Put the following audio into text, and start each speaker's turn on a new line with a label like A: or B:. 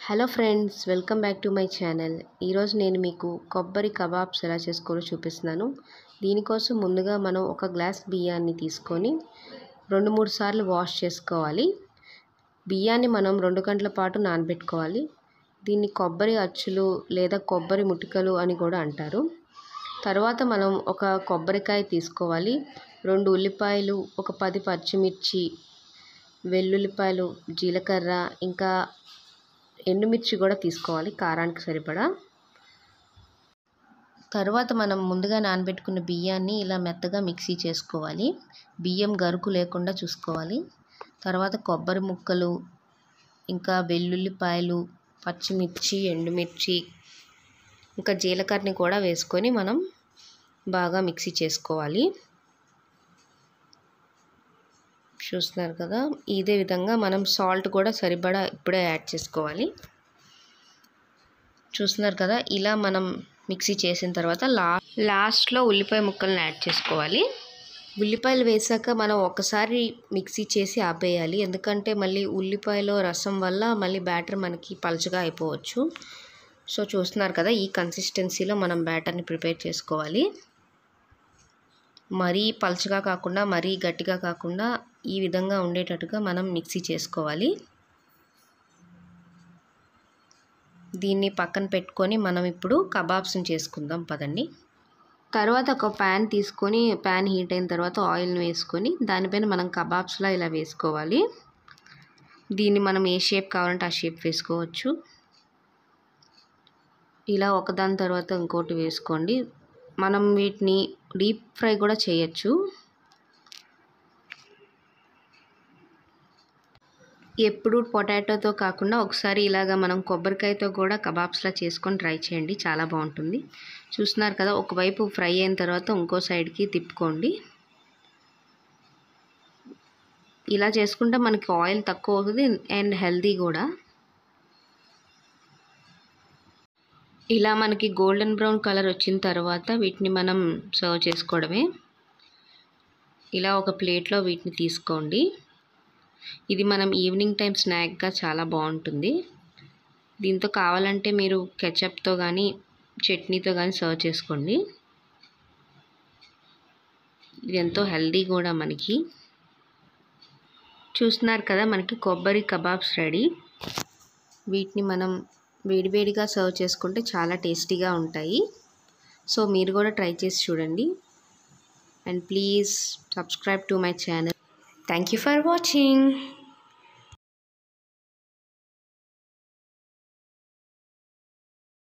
A: hello friends welcome back to my channel ఈరోజు నేను మీకు కొబ్బరి కబాబ్స్ ఎలా చేసుకోవాలో చూపిస్తున్నాను దీనికోసం ముందుగా మనం ఒక గ్లాస్ బియ్యాన్ని తీసుకొని రెండు మూడు సార్లు వాష్ చేసుకోవాలి బియ్యాన్ని మనం రెండు గంటల పాటు నానబెట్టుకోవాలి దీన్ని కొబ్బరి అచ్చులు లేదా కొబ్బరి ముటికలు అని కూడా అంటారు తర్వాత మనం ఒక కొబ్బరికాయ తీసుకోవాలి రెండు ఉల్లిపాయలు ఒక పది పచ్చిమిర్చి వెల్లుల్లిపాయలు జీలకర్ర ఇంకా ఎండుమిర్చి కూడా తీసుకోవాలి కారానికి సరిపడా తర్వాత మనం ముందుగా నానబెట్టుకున్న బియ్యాన్ని ఇలా మెత్తగా మిక్సీ చేసుకోవాలి బియ్యం గరుకు లేకుండా చూసుకోవాలి తర్వాత కొబ్బరి ముక్కలు ఇంకా వెల్లుల్లిపాయలు పచ్చిమిర్చి ఎండుమిర్చి ఇంకా జీలకర్రని కూడా వేసుకొని మనం బాగా మిక్సీ చేసుకోవాలి చూస్తున్నారు కదా ఇదే విధంగా మనం సాల్ట్ కూడా సరిపడా ఇప్పుడే యాడ్ చేసుకోవాలి చూస్తున్నారు కదా ఇలా మనం మిక్సీ చేసిన తర్వాత లా లాస్ట్లో ఉల్లిపాయ ముక్కల్ని యాడ్ చేసుకోవాలి ఉల్లిపాయలు వేసాక మనం ఒకసారి మిక్సీ చేసి ఆపేయాలి ఎందుకంటే మళ్ళీ ఉల్లిపాయలో రసం వల్ల మళ్ళీ బ్యాటర్ మనకి పలుచగా అయిపోవచ్చు సో చూస్తున్నారు కదా ఈ కన్సిస్టెన్సీలో మనం బ్యాటర్ని ప్రిపేర్ చేసుకోవాలి మరీ పలుచగా కాకుండా మరీ గట్టిగా కాకుండా ఈ విధంగా ఉండేటట్టుగా మనం మిక్సీ చేసుకోవాలి దీన్ని పక్కన పెట్టుకొని మనం ఇప్పుడు కబాబ్స్ని చేసుకుందాం పదండి తర్వాత ఒక ప్యాన్ తీసుకొని ప్యాన్ హీట్ అయిన తర్వాత ఆయిల్ని వేసుకొని దానిపైన మనం కబాబ్స్లా ఇలా వేసుకోవాలి దీన్ని మనం ఏ షేప్ కావాలంటే ఆ షేప్ వేసుకోవచ్చు ఇలా ఒకదాని తర్వాత ఇంకోటి వేసుకోండి మనం వీటిని డీప్ ఫ్రై కూడా చేయొచ్చు ఎప్పుడు పొటాటోతో కాకుండా ఒకసారి ఇలాగ మనం కొబ్బరికాయతో కూడా కబాబ్స్లా చేసుకొని ట్రై చేయండి చాలా బాగుంటుంది చూస్తున్నారు కదా ఒకవైపు ఫ్రై అయిన తర్వాత ఇంకో సైడ్కి తిప్పుకోండి ఇలా చేసుకుంటే మనకి ఆయిల్ తక్కువ అవుతుంది అండ్ హెల్తీ కూడా ఇలా మనకి గోల్డెన్ బ్రౌన్ కలర్ వచ్చిన తర్వాత వీటిని మనం సర్వ్ చేసుకోవడమే ఇలా ఒక ప్లేట్లో వీటిని తీసుకోండి ఇది మనం ఈవినింగ్ టైం స్నాక్గా చాలా బాగుంటుంది దీంతో కావాలంటే మీరు కెచప్తో కానీ చట్నీతో కానీ సర్వ్ చేసుకోండి ఇది ఎంతో హెల్దీ కూడా మనకి చూస్తున్నారు కదా మనకి కొబ్బరి కబాబ్స్ రెడీ వీటిని మనం వేడివేడిగా సర్వ్ చేసుకుంటే చాలా టేస్టీగా ఉంటాయి సో మీరు కూడా ట్రై చేసి చూడండి and please subscribe to my channel thank you for watching